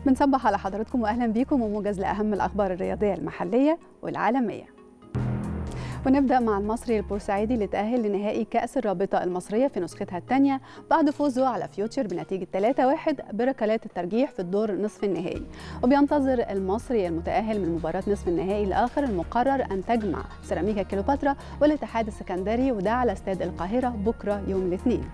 بنصبح على حضراتكم واهلا بيكم وموجز لاهم الاخبار الرياضيه المحليه والعالميه ونبدا مع المصري البورسعيدي اللي تاهل لنهائي كاس الرابطه المصريه في نسختها الثانيه بعد فوزه على فيوتشر بنتيجه 3-1 بركلات الترجيح في الدور نصف النهائي وبينتظر المصري المتاهل من مباراه نصف النهائي الاخر المقرر ان تجمع سيراميكا كليوباترا والاتحاد السكندري وده على استاد القاهره بكره يوم الاثنين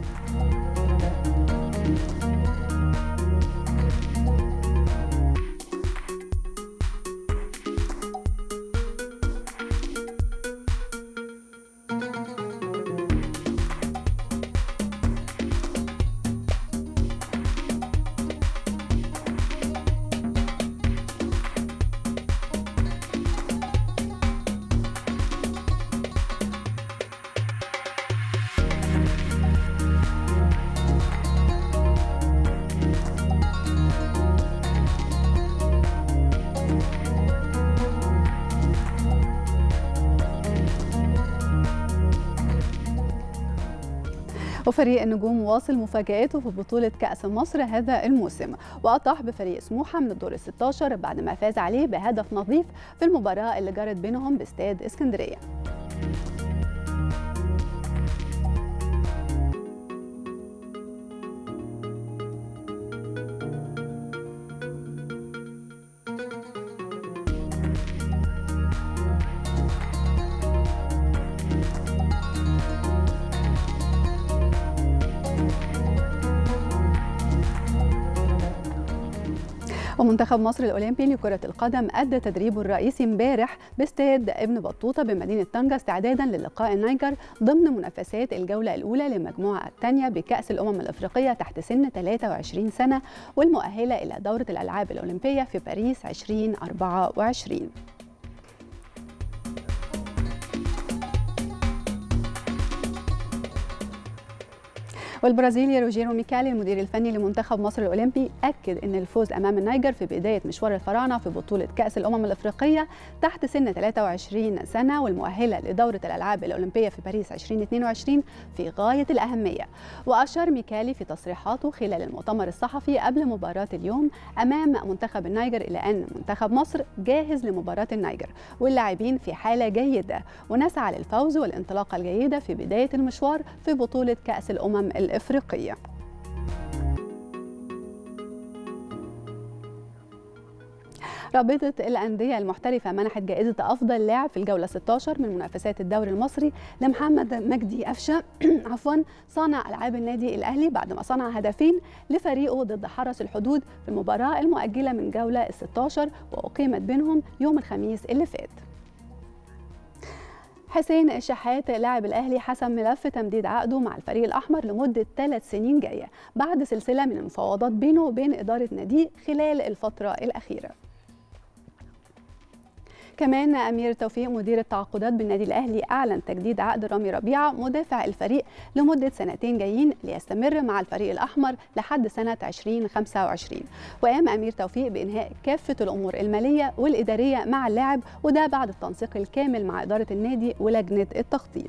وفريق النجوم واصل مفاجآته في بطولة كأس مصر هذا الموسم وأطاح بفريق سموحة من الدور ال 16 بعد ما فاز عليه بهدف نظيف في المباراة اللي جرت بينهم باستاد اسكندرية ومنتخب مصر الاولمبي لكره القدم ادى تدريبه الرئيسي امبارح باستاد ابن بطوطه بمدينه طنجه استعدادا للقاء النيجر ضمن منافسات الجوله الاولى للمجموعه الثانيه بكاس الامم الافريقيه تحت سن 23 سنه والمؤهله الى دوره الالعاب الاولمبيه في باريس 2024 والبرازيلي روجيرو ميكالي المدير الفني لمنتخب مصر الاولمبي اكد ان الفوز امام النيجر في بدايه مشوار الفراعنه في بطوله كاس الامم الافريقيه تحت سن 23 سنه والمؤهله لدوره الالعاب الاولمبيه في باريس 2022 في غايه الاهميه واشار ميكالي في تصريحاته خلال المؤتمر الصحفي قبل مباراه اليوم امام منتخب النيجر الى ان منتخب مصر جاهز لمباراه النيجر واللاعبين في حاله جيده ونسعى للفوز والانطلاقه الجيده في بدايه المشوار في بطوله كاس الامم الافريقيه الإفريقية رابطة الأندية المحترفة منحت جائزة أفضل لاعب في الجولة 16 من منافسات الدوري المصري لمحمد مجدي أفشة عفوا صانع ألعاب النادي الأهلي بعد ما صنع هدفين لفريقه ضد حرس الحدود في المباراة المؤجلة من جولة 16 وأقيمت بينهم يوم الخميس اللي فات. حسين الشحات لاعب الاهلي حسم ملف تمديد عقده مع الفريق الاحمر لمده ثلاث سنين جايه بعد سلسله من المفاوضات بينه وبين اداره ناديه خلال الفتره الاخيره كمان امير توفيق مدير التعاقدات بالنادي الاهلي اعلن تجديد عقد رامي ربيعه مدافع الفريق لمده سنتين جايين ليستمر مع الفريق الاحمر لحد سنه 2025 وقام امير توفيق بانهاء كافه الامور الماليه والاداريه مع اللاعب وده بعد التنسيق الكامل مع اداره النادي ولجنه التخطيط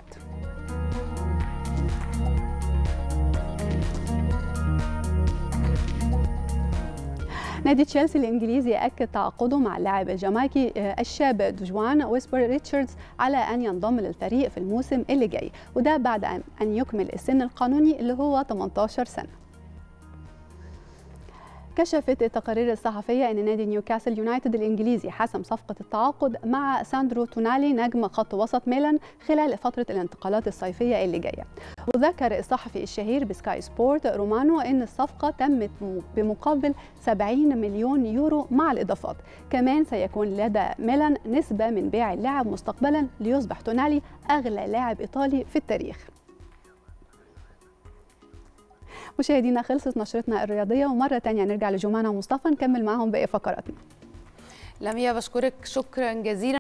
نادي تشيلسي الانجليزي اكد تعاقده مع اللاعب الجامايكي الشاب دوجوان ويسبر ريتشاردز على ان ينضم للفريق في الموسم اللي جاي وده بعد ان يكمل السن القانوني اللي هو 18 سنه كشفت التقارير الصحفية أن نادي نيوكاسل يونايتد الإنجليزي حسم صفقة التعاقد مع ساندرو تونالي نجم خط وسط ميلان خلال فترة الانتقالات الصيفية اللي جاية وذكر الصحفي الشهير بسكاي سبورت رومانو أن الصفقة تمت بمقابل 70 مليون يورو مع الإضافات كمان سيكون لدى ميلان نسبة من بيع اللاعب مستقبلا ليصبح تونالي أغلى لاعب إيطالي في التاريخ مشاهدينا خلصت نشرتنا الرياضية ومرة تانية نرجع لجمانة ومصطفى نكمل معهم باقي فقراتنا لميا بشكرك شكرا جزيلا